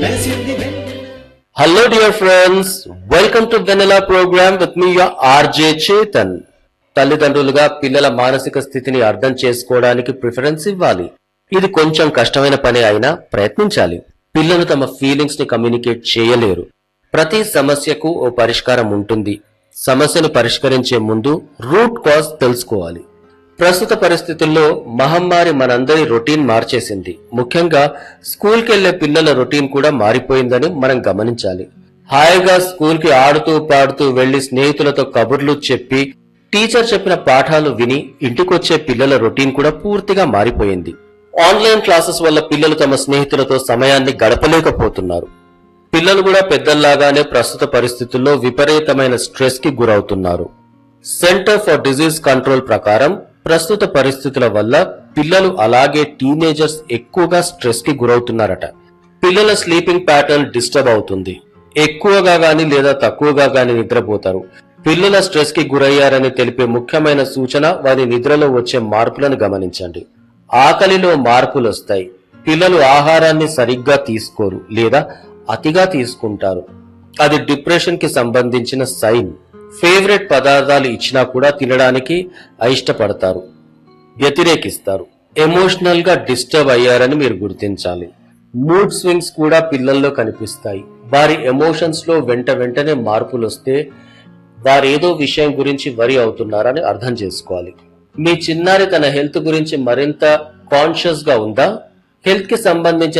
మెరిసింది వెన్నెల Hello dear friends, welcome to Vanilla program with me your RJ Chetan. తల్లిదండ్రులుగా పిల్లల మానసిక స్థితిని అర్థం చేసుకోవడానికి ప్రిఫరెన్స్ ఇవ్వాలి ఇది కొంచెం కష్టమైన పని అయినా ప్రయత్నించాలి పిల్లలు తమ ఫీలింగ్స్ ని కమ్యూనికేట్ చేయలేరు ప్రతి సమస్యకు ఓ పరిష్కారం ఉంటుంది సమస్యను పరిష్కరించే ముందు రూట్ కాజ్ తెలుసుకోవాలి ప్రస్తుత పరిస్థితుల్లో మహమ్మారి మనందరి రొటీన్ మార్చేసింది ముఖ్యంగా స్కూల్కి వెళ్లే పిల్లల రొటీన్ కూడా మారిపోయిందని మనం గమనించాలి హాయిగా స్కూల్ కి ఆడుతూ పాడుతూ వెళ్లి స్నేహితులతో కబుర్లు చెప్పి టీచర్ చెప్పిన పాఠాలు విని ఇంటికొచ్చే పిల్లల రొటీన్ కూడా పూర్తిగా మారిపోయింది ఆన్లైన్ క్లాసెస్ వల్ల పిల్లలు తమ స్నేహితులతో సమయాన్ని గడపలేకపోతున్నారు పిల్లలు కూడా పెద్దల్లాగానే ప్రస్తుత పరిస్థితుల్లో విపరీతమైన స్ట్రెస్ కి గురవుతున్నారు సెంటర్ ఫర్ డిజీజ్ కంట్రోల్ ప్రకారం ప్రస్తుత పరిస్థితుల వల్ల పిల్లలు అలాగే టీనేజర్స్ ఎక్కువగా స్ట్రెస్ కి గురవుతున్నారట పిల్లల స్లీపింగ్ ప్యాటర్న్ డిస్టర్బ్ అవుతుంది ఎక్కువగా గాని లేదా తక్కువగా గాని నిద్రపోతారు పిల్లల స్ట్రెస్ కి గురయ్యారని తెలిపే ముఖ్యమైన సూచన వారి నిద్రలో వచ్చే మార్పులను గమనించండి ఆకలిలో మార్పులు వస్తాయి పిల్లలు ఆహారాన్ని సరిగ్గా తీసుకోరు లేదా అతిగా తీసుకుంటారు అది డిప్రెషన్ కి సంబంధించిన సైన్ ఫేవరెట్ పదార్థాలు ఇచ్చినా కూడా తినడానికి అయిష్టపడతారు వ్యతిరేకిస్తారు ఎమోషనల్ గా డిస్టర్బ్ అయ్యారని మీరు గుర్తించాలి మూడ్ స్వింగ్స్ కూడా పిల్లల్లో కనిపిస్తాయి వారి ఎమోషన్స్ లో వెంట వెంటనే మార్పులు వస్తే వారేదో విషయం గురించి వరి అవుతున్నారని అర్థం చేసుకోవాలి మీ చిన్నారి తన హెల్త్ గురించి మరింత కాన్షియస్ గా ఉందా హెల్త్ కి సంబంధించిన